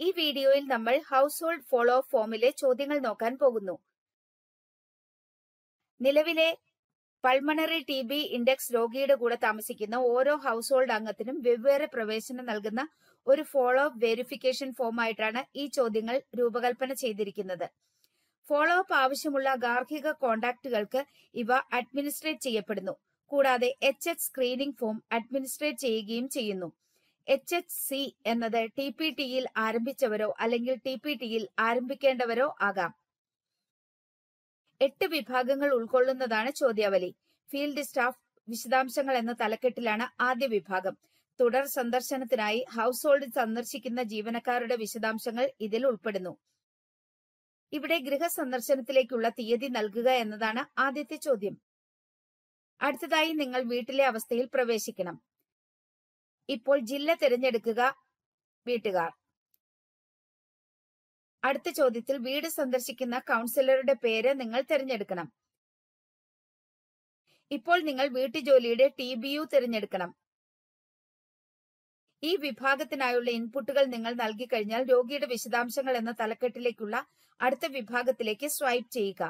ഈ വീഡിയോയിൽ നമ്മൾ ഹൗസ് ഹോൾഡ് ഫോളോ ഫോമിലെ ചോദ്യങ്ങൾ നോക്കാൻ പോകുന്നു നിലവിലെ പൾമണറി ടി ബി ഇൻഡെക്സ് രോഗിയുടെ കൂടെ താമസിക്കുന്ന ഓരോ ഹൗസ് ഹോൾഡ് അംഗത്തിനും വെവ്വേറെ പ്രവേശനം നൽകുന്ന ഒരു ഫോളോ അപ്പ് വെരിഫിക്കേഷൻ ഫോമായിട്ടാണ് ഈ ചോദ്യങ്ങൾ രൂപകൽപ്പന ചെയ്തിരിക്കുന്നത് ഫോളോ അപ്പ് ആവശ്യമുള്ള ഗാർഹിക കോണ്ടാക്റ്റുകൾക്ക് ഇവ അഡ്മിനിസ്ട്രേറ്റ് ചെയ്യപ്പെടുന്നു കൂടാതെ H H screening form administrate ചെയ്യുകയും ചെയ്യുന്നു എച്ച് എച്ച് സി എന്നത് ടി പി ടിയിൽ ആരംഭിച്ചവരോ അല്ലെങ്കിൽ ടി പി ടിയിൽ ആരംഭിക്കേണ്ടവരോ ആകാം എട്ട് വിഭാഗങ്ങൾ ഉൾക്കൊള്ളുന്നതാണ് ചോദ്യാവലി ഫീൽഡ് സ്റ്റാഫ് വിശദാംശങ്ങൾ എന്ന തലക്കെട്ടിലാണ് ആദ്യ വിഭാഗം തുടർ സന്ദർശനത്തിനായി ഹൗസ് ഹോൾഡ് സന്ദർശിക്കുന്ന ജീവനക്കാരുടെ വിശദാംശങ്ങൾ ഇതിൽ ഉൾപ്പെടുന്നു ഇവിടെ ഗൃഹസന്ദർശനത്തിലേക്കുള്ള തീയതി നൽകുക എന്നതാണ് ആദ്യത്തെ ചോദ്യം അടുത്തതായി നിങ്ങൾ വീട്ടിലെ അവസ്ഥയിൽ പ്രവേശിക്കണം ഇപ്പോൾ ജില്ല തിരഞ്ഞെടുക്കുക വീട്ടുകാർ അടുത്ത ചോദ്യത്തിൽ വീട് സന്ദർശിക്കുന്ന കൗൺസിലറുടെ പേര് നിങ്ങൾ തിരഞ്ഞെടുക്കണം ഇപ്പോൾ നിങ്ങൾ വീട്ടുജോലിയുടെ ടി ബി യു തിരഞ്ഞെടുക്കണം ഈ വിഭാഗത്തിനായുള്ള ഇൻപുട്ടുകൾ നിങ്ങൾ നൽകി കഴിഞ്ഞാൽ രോഗിയുടെ വിശദാംശങ്ങൾ എന്ന തലക്കെട്ടിലേക്കുള്ള അടുത്ത വിഭാഗത്തിലേക്ക് സ്വൈപ്പ് ചെയ്യുക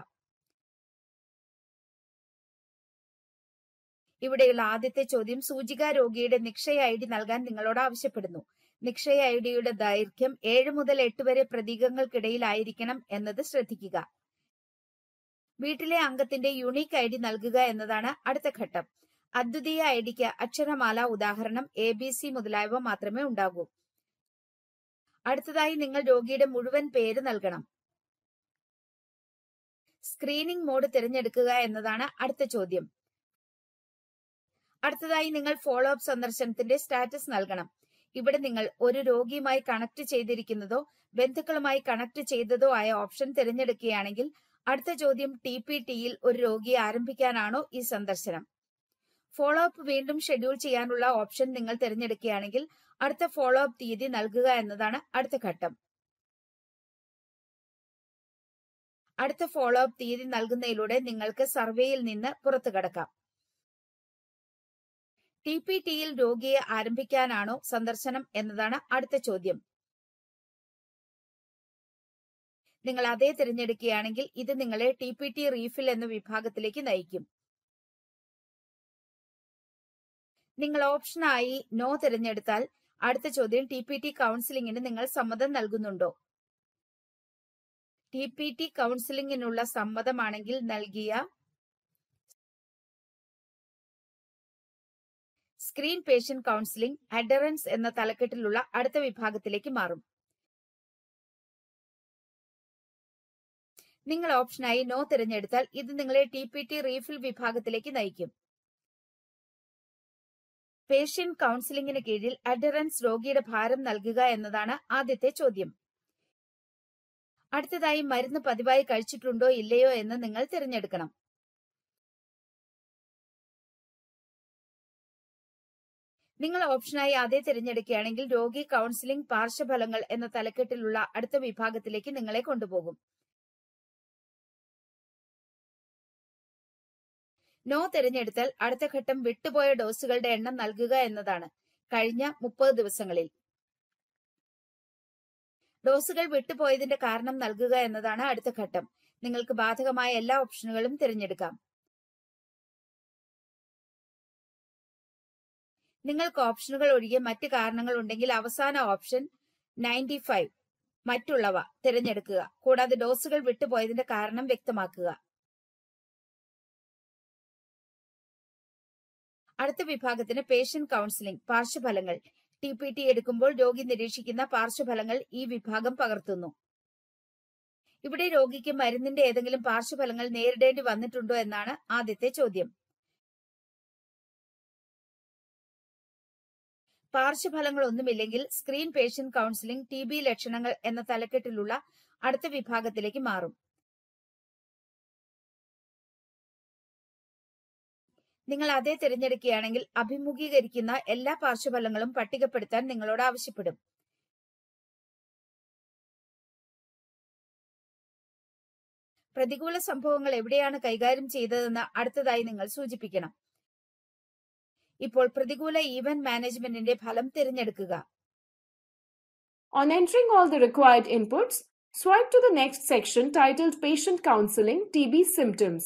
ഇവിടെയുള്ള ആദ്യത്തെ ചോദ്യം സൂചിക രോഗിയുടെ നിക്ഷയ ഐ ഡി നൽകാൻ നിങ്ങളോട് ആവശ്യപ്പെടുന്നു നിക്ഷയ ഐ ഡിയുടെ ദൈർഘ്യം ഏഴ് മുതൽ എട്ട് വരെ പ്രതീകങ്ങൾക്കിടയിലായിരിക്കണം എന്നത് ശ്രദ്ധിക്കുക വീട്ടിലെ അംഗത്തിന്റെ യുണീക്ക് ഐ ഡി നൽകുക എന്നതാണ് അടുത്ത ഘട്ടം അദ്വിതീയ ഐ ഡിക്ക് അക്ഷരമാല ഉദാഹരണം എ ബി സി മുതലായവ മാത്രമേ ഉണ്ടാകൂ അടുത്തതായി നിങ്ങൾ രോഗിയുടെ മുഴുവൻ പേര് നൽകണം സ്ക്രീനിംഗ് മോഡ് തിരഞ്ഞെടുക്കുക എന്നതാണ് അടുത്ത ചോദ്യം അടുത്തതായി നിങ്ങൾ ഫോളോ അപ്പ് സന്ദർശനത്തിന്റെ സ്റ്റാറ്റസ് നൽകണം ഇവിടെ നിങ്ങൾ ഒരു രോഗിയുമായി കണക്ട് ചെയ്തിരിക്കുന്നതോ ബന്ധുക്കളുമായി കണക്ട് ചെയ്തതോ ആയ ഓപ്ഷൻ തിരഞ്ഞെടുക്കുകയാണെങ്കിൽ അടുത്ത ചോദ്യം ടി പി ടിയിൽ ഒരു രോഗിയെ ആരംഭിക്കാനാണോ ഈ സന്ദർശനം ഫോളോ അപ്പ് വീണ്ടും ഷെഡ്യൂൾ ചെയ്യാനുള്ള ഓപ്ഷൻ നിങ്ങൾ തിരഞ്ഞെടുക്കുകയാണെങ്കിൽ അടുത്ത ഫോളോ അപ്പ് തീയതി നൽകുക എന്നതാണ് അടുത്ത ഘട്ടം അടുത്ത ഫോളോ അപ്പ് തീയതി നൽകുന്നതിലൂടെ നിങ്ങൾക്ക് സർവേയിൽ നിന്ന് പുറത്തു കടക്കാം ടി പി ടിയിൽ രോഗിയെ ആരംഭിക്കാനാണോ സന്ദർശനം എന്നതാണ് അടുത്ത ചോദ്യം നിങ്ങൾ അതേ തിരഞ്ഞെടുക്കുകയാണെങ്കിൽ ഇത് നിങ്ങളെ ടി പി ടി റീഫിൽ എന്ന വിഭാഗത്തിലേക്ക് നയിക്കും നിങ്ങൾ ഓപ്ഷനായി നോ തിരഞ്ഞെടുത്താൽ അടുത്ത ചോദ്യം ടി പി ടി കൗൺസിലിംഗിന് നിങ്ങൾ സമ്മതം നൽകുന്നുണ്ടോ ടി പി ടി കൗൺസിലിംഗിനുള്ള സമ്മതമാണെങ്കിൽ നൽകിയ സ്ക്രീൻ പേഷ്യന്റ് കൗൺസിലിംഗ് അഡറൻസ് എന്ന തലക്കെട്ടിലുള്ള അടുത്ത വിഭാഗത്തിലേക്ക് മാറും നിങ്ങൾ ഓപ്ഷനായി നോ തിരഞ്ഞെടുത്താൽ ഇത് നിങ്ങളെ ടി പി ടി റീഫിൽ വിഭാഗത്തിലേക്ക് നയിക്കും പേഷ്യന്റ് കൗൺസിലിംഗിന് കീഴിൽ അഡറൻസ് രോഗിയുടെ ഭാരം നൽകുക എന്നതാണ് ആദ്യത്തെ ചോദ്യം അടുത്തതായി മരുന്ന് പതിവായി കഴിച്ചിട്ടുണ്ടോ ഇല്ലയോ എന്ന് നിങ്ങൾ തിരഞ്ഞെടുക്കണം നിങ്ങൾ ഓപ്ഷനായി അതേ തിരഞ്ഞെടുക്കുകയാണെങ്കിൽ രോഗി കൗൺസിലിംഗ് പാർശ്വഫലങ്ങൾ എന്ന തലക്കെട്ടിലുള്ള അടുത്ത വിഭാഗത്തിലേക്ക് നിങ്ങളെ കൊണ്ടുപോകും നോ തിരഞ്ഞെടുത്താൽ അടുത്ത ഘട്ടം വിട്ടുപോയ ഡോസുകളുടെ എണ്ണം നൽകുക എന്നതാണ് കഴിഞ്ഞ മുപ്പത് ദിവസങ്ങളിൽ ഡോസുകൾ വിട്ടുപോയതിന്റെ കാരണം നൽകുക എന്നതാണ് അടുത്ത ഘട്ടം നിങ്ങൾക്ക് ബാധകമായ എല്ലാ ഓപ്ഷനുകളും തിരഞ്ഞെടുക്കാം നിങ്ങൾക്ക് ഓപ്ഷനുകൾ ഒഴികെ മറ്റ് കാരണങ്ങൾ ഉണ്ടെങ്കിൽ അവസാന ഓപ്ഷൻ നയൻറ്റി ഫൈവ് മറ്റുള്ളവ തിരഞ്ഞെടുക്കുക കൂടാതെ ഡോസുകൾ വിട്ടുപോയതിന്റെ കാരണം വ്യക്തമാക്കുക അടുത്ത വിഭാഗത്തിന് പേഷ്യന്റ് കൗൺസിലിംഗ് പാർശ്വഫലങ്ങൾ ടി പി ടി എടുക്കുമ്പോൾ രോഗി നിരീക്ഷിക്കുന്ന പാർശ്വഫലങ്ങൾ ഈ വിഭാഗം പകർത്തുന്നു ഇവിടെ രോഗിക്ക് മരുന്നിന്റെ ഏതെങ്കിലും പാർശ്വഫലങ്ങൾ നേരിടേണ്ടി വന്നിട്ടുണ്ടോ എന്നാണ് ആദ്യത്തെ ചോദ്യം പാർശ്വഫലങ്ങളൊന്നുമില്ലെങ്കിൽ screen patient counselling T B ലക്ഷണങ്ങൾ എന്ന തലക്കെട്ടിലുള്ള അടുത്ത വിഭാഗത്തിലേക്ക് മാറും നിങ്ങൾ അതേ തിരഞ്ഞെടുക്കുകയാണെങ്കിൽ അഭിമുഖീകരിക്കുന്ന എല്ലാ പാർശ്വഫലങ്ങളും പട്ടികപ്പെടുത്താൻ നിങ്ങളോട് ആവശ്യപ്പെടും പ്രതികൂല സംഭവങ്ങൾ എവിടെയാണ് കൈകാര്യം ചെയ്തതെന്ന് അടുത്തതായി നിങ്ങൾ സൂചിപ്പിക്കണം ഇപ്പോൾ പ്രതികൂല ഈവന്റ് മാനേജ്മെന്റിന്റെ ഫലം തിരഞ്ഞെടുക്കുക On entering all the required inputs, swipe to the next section titled Patient Counseling TB Symptoms.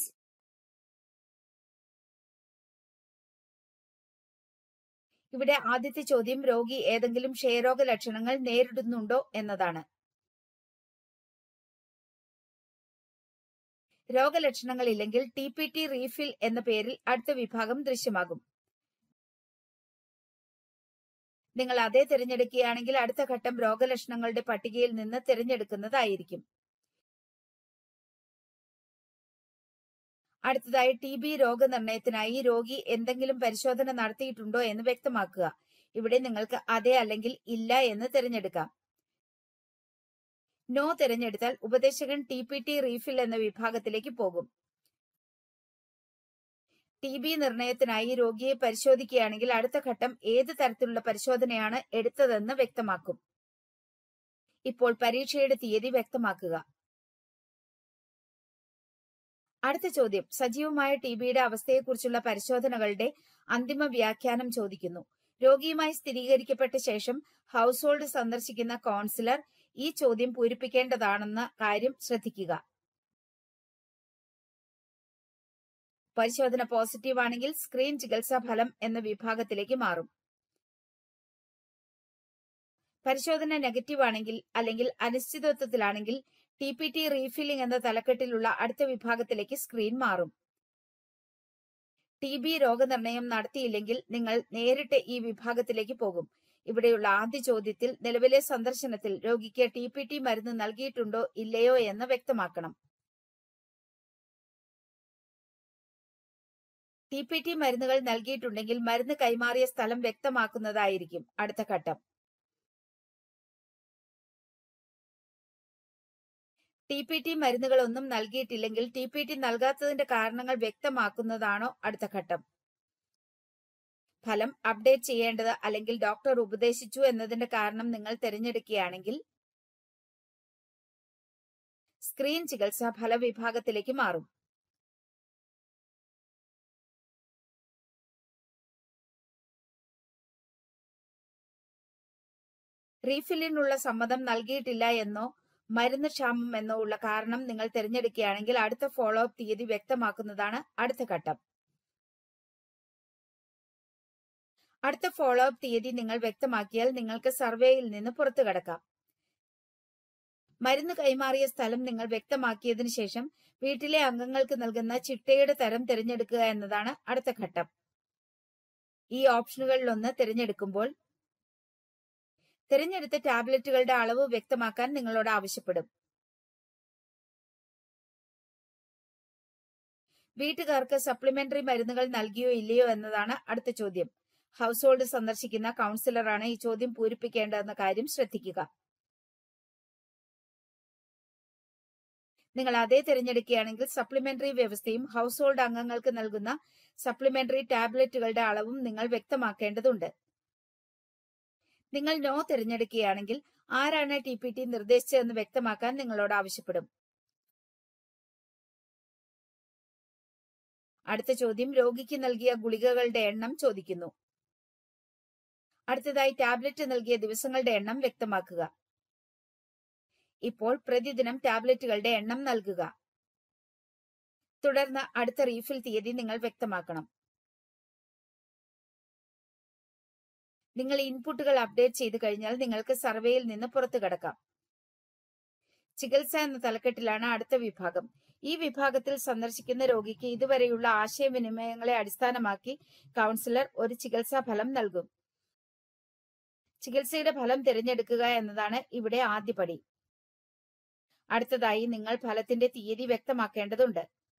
ഇവിടെ ആദ്യത്തെ ചോദ്യം രോഗി ഏതെങ്കിലും ക്ഷയരോഗ ലക്ഷണങ്ങൾ നേരിടുന്നുണ്ടോ എന്നതാണ് രോഗലക്ഷണങ്ങൾ ഇല്ലെങ്കിൽ ടി പി ടി റീഫിൽ എന്ന പേരിൽ അടുത്ത വിഭാഗം ദൃശ്യമാകും നിങ്ങൾ അതേ തിരഞ്ഞെടുക്കുകയാണെങ്കിൽ അടുത്ത ഘട്ടം രോഗലക്ഷണങ്ങളുടെ പട്ടികയിൽ നിന്ന് തിരഞ്ഞെടുക്കുന്നതായിരിക്കും അടുത്തതായി ടി ബി രോഗനിർണയത്തിനായി രോഗി എന്തെങ്കിലും പരിശോധന നടത്തിയിട്ടുണ്ടോ എന്ന് വ്യക്തമാക്കുക ഇവിടെ നിങ്ങൾക്ക് അതെ അല്ലെങ്കിൽ ഇല്ല എന്ന് തിരഞ്ഞെടുക്കാം നോ തിരഞ്ഞെടുത്താൽ ഉപദേശകൻ ടി പി ടി റീഫിൽ എന്ന വിഭാഗത്തിലേക്ക് പോകും ടി ബി നിർണയത്തിനായി രോഗിയെ പരിശോധിക്കുകയാണെങ്കിൽ അടുത്ത ഘട്ടം ഏത് തരത്തിലുള്ള പരിശോധനയാണ് എടുത്തതെന്ന് വ്യക്തമാക്കും ഇപ്പോൾ പരീക്ഷയുടെ തീയതി വ്യക്തമാക്കുക അടുത്ത ചോദ്യം സജീവമായ ടി ബിയുടെ അവസ്ഥയെക്കുറിച്ചുള്ള പരിശോധനകളുടെ അന്തിമ വ്യാഖ്യാനം ചോദിക്കുന്നു രോഗിയുമായി സ്ഥിരീകരിക്കപ്പെട്ട ശേഷം ഹൗസ് ഹോൾഡ് സന്ദർശിക്കുന്ന കൗൺസിലർ ഈ ചോദ്യം പൂരിപ്പിക്കേണ്ടതാണെന്ന കാര്യം ശ്രദ്ധിക്കുക പരിശോധന പോസിറ്റീവ് ആണെങ്കിൽ സ്ക്രീൻ ചികിത്സാ ഫലം എന്ന വിഭാഗത്തിലേക്ക് മാറും പരിശോധന നെഗറ്റീവ് ആണെങ്കിൽ അല്ലെങ്കിൽ അനിശ്ചിതത്വത്തിലാണെങ്കിൽ ടി പി ടി റീഫില്ലിംഗ് എന്ന തലക്കെട്ടിലുള്ള അടുത്ത വിഭാഗത്തിലേക്ക് സ്ക്രീൻ മാറും ടി ബി രോഗനിർണയം നടത്തിയില്ലെങ്കിൽ നിങ്ങൾ നേരിട്ട് ഈ വിഭാഗത്തിലേക്ക് പോകും ഇവിടെയുള്ള ആദ്യ ചോദ്യത്തിൽ നിലവിലെ സന്ദർശനത്തിൽ രോഗിക്ക് ടി പി ടി മരുന്ന് നൽകിയിട്ടുണ്ടോ ഇല്ലയോ എന്ന് വ്യക്തമാക്കണം ടി പി ടി മരുന്നുകൾ നൽകിയിട്ടുണ്ടെങ്കിൽ മരുന്ന് കൈമാറിയ സ്ഥലം വ്യക്തമാക്കുന്നതായിരിക്കും അടുത്ത ഘട്ടം ടി പി ടി മരുന്നുകളൊന്നും നൽകിയിട്ടില്ലെങ്കിൽ ടി പി ടി നൽകാത്തതിന്റെ കാരണങ്ങൾ വ്യക്തമാക്കുന്നതാണോ അടുത്ത ഘട്ടം ഫലം അപ്ഡേറ്റ് ചെയ്യേണ്ടത് അല്ലെങ്കിൽ ഡോക്ടർ ഉപദേശിച്ചു എന്നതിന്റെ കാരണം നിങ്ങൾ തിരഞ്ഞെടുക്കുകയാണെങ്കിൽ സ്ക്രീൻ ചികിത്സ ഫലവിഭാഗത്തിലേക്ക് മാറും റീഫില്ലിനുള്ള സമ്മതം നൽകിയിട്ടില്ല എന്നോ മരുന്ന് ക്ഷാമം എന്നോ ഉള്ള കാരണം നിങ്ങൾ തിരഞ്ഞെടുക്കുകയാണെങ്കിൽ അടുത്ത ഫോളോ അപ്പ് തീയതി വ്യക്തമാക്കുന്നതാണ് അടുത്ത ഘട്ടം അടുത്ത ഫോളോ അപ്പ് തീയതി നിങ്ങൾ വ്യക്തമാക്കിയാൽ നിങ്ങൾക്ക് സർവേയിൽ നിന്ന് പുറത്തു കടക്കാം മരുന്ന് കൈമാറിയ സ്ഥലം നിങ്ങൾ വ്യക്തമാക്കിയതിനു ശേഷം വീട്ടിലെ അംഗങ്ങൾക്ക് നൽകുന്ന ചിട്ടയുടെ തരം തിരഞ്ഞെടുക്കുക എന്നതാണ് അടുത്ത ഘട്ടം ഈ ഓപ്ഷനുകളിലൊന്ന് തിരഞ്ഞെടുക്കുമ്പോൾ തിരഞ്ഞെടുത്ത ടാബ്ലറ്റുകളുടെ അളവ് വ്യക്തമാക്കാൻ നിങ്ങളോട് ആവശ്യപ്പെടും വീട്ടുകാർക്ക് സപ്ലിമെന്ററി മരുന്നുകൾ നൽകിയോ ഇല്ലയോ എന്നതാണ് അടുത്ത ചോദ്യം ഹൗസ് ഹോൾഡ് സന്ദർശിക്കുന്ന കൗൺസിലറാണ് ഈ ചോദ്യം പൂരിപ്പിക്കേണ്ടതെന്ന കാര്യം ശ്രദ്ധിക്കുക നിങ്ങൾ അതേ തിരഞ്ഞെടുക്കുകയാണെങ്കിൽ സപ്ലിമെന്ററി വ്യവസ്ഥയും ഹൗസ് ഹോൾഡ് അംഗങ്ങൾക്ക് നൽകുന്ന സപ്ലിമെന്ററി ടാബ്ലറ്റുകളുടെ അളവും നിങ്ങൾ വ്യക്തമാക്കേണ്ടതുണ്ട് നിങ്ങൾ നോ തിരഞ്ഞെടുക്കുകയാണെങ്കിൽ ആരാണ് ടി പി ടി നിർദ്ദേശിച്ചതെന്ന് വ്യക്തമാക്കാൻ നിങ്ങളോട് ആവശ്യപ്പെടും അടുത്ത ചോദ്യം രോഗിക്ക് നൽകിയ ഗുളികകളുടെ എണ്ണം ചോദിക്കുന്നു അടുത്തതായി ടാബ്ലറ്റ് നൽകിയ ദിവസങ്ങളുടെ എണ്ണം വ്യക്തമാക്കുക ഇപ്പോൾ പ്രതിദിനം ടാബ്ലറ്റുകളുടെ എണ്ണം നൽകുക തുടർന്ന് അടുത്ത റീഫിൽ തീയതി നിങ്ങൾ വ്യക്തമാക്കണം നിങ്ങൾ ഇൻപുട്ടുകൾ അപ്ഡേറ്റ് ചെയ്തു കഴിഞ്ഞാൽ നിങ്ങൾക്ക് സർവേയിൽ നിന്ന് പുറത്തു കടക്കാം ചികിത്സ എന്ന തലക്കെട്ടിലാണ് അടുത്ത വിഭാഗം ഈ വിഭാഗത്തിൽ സന്ദർശിക്കുന്ന രോഗിക്ക് ഇതുവരെയുള്ള ആശയവിനിമയങ്ങളെ അടിസ്ഥാനമാക്കി കൗൺസിലർ ഒരു ചികിത്സാ ഫലം നൽകും ചികിത്സയുടെ ഫലം തിരഞ്ഞെടുക്കുക എന്നതാണ് ഇവിടെ ആദ്യപടി അടുത്തതായി നിങ്ങൾ ഫലത്തിന്റെ തീയതി വ്യക്തമാക്കേണ്ടതുണ്ട്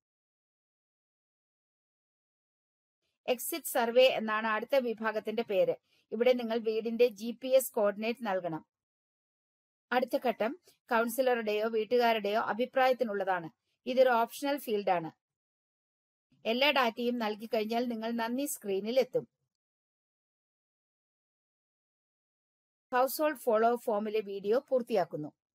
എക്സിറ്റ് സർവേ എന്നാണ് അടുത്ത വിഭാഗത്തിന്റെ പേര് ഇവിടെ നിങ്ങൾ വീടിന്റെ ജി പി എസ് കോർഡിനേറ്റ് നൽകണം അടുത്ത ഘട്ടം കൗൺസിലറുടെയോ വീട്ടുകാരുടെയോ അഭിപ്രായത്തിനുള്ളതാണ് ഇതൊരു ഓപ്ഷണൽ ഫീൽഡാണ് എല്ലാ ഡാറ്റയും നൽകി കഴിഞ്ഞാൽ നിങ്ങൾ നന്ദി സ്ക്രീനിൽ എത്തും ഹൗസ് ഹോൾഡ് ഫോളോ ഫോമിലെ വീഡിയോ പൂർത്തിയാക്കുന്നു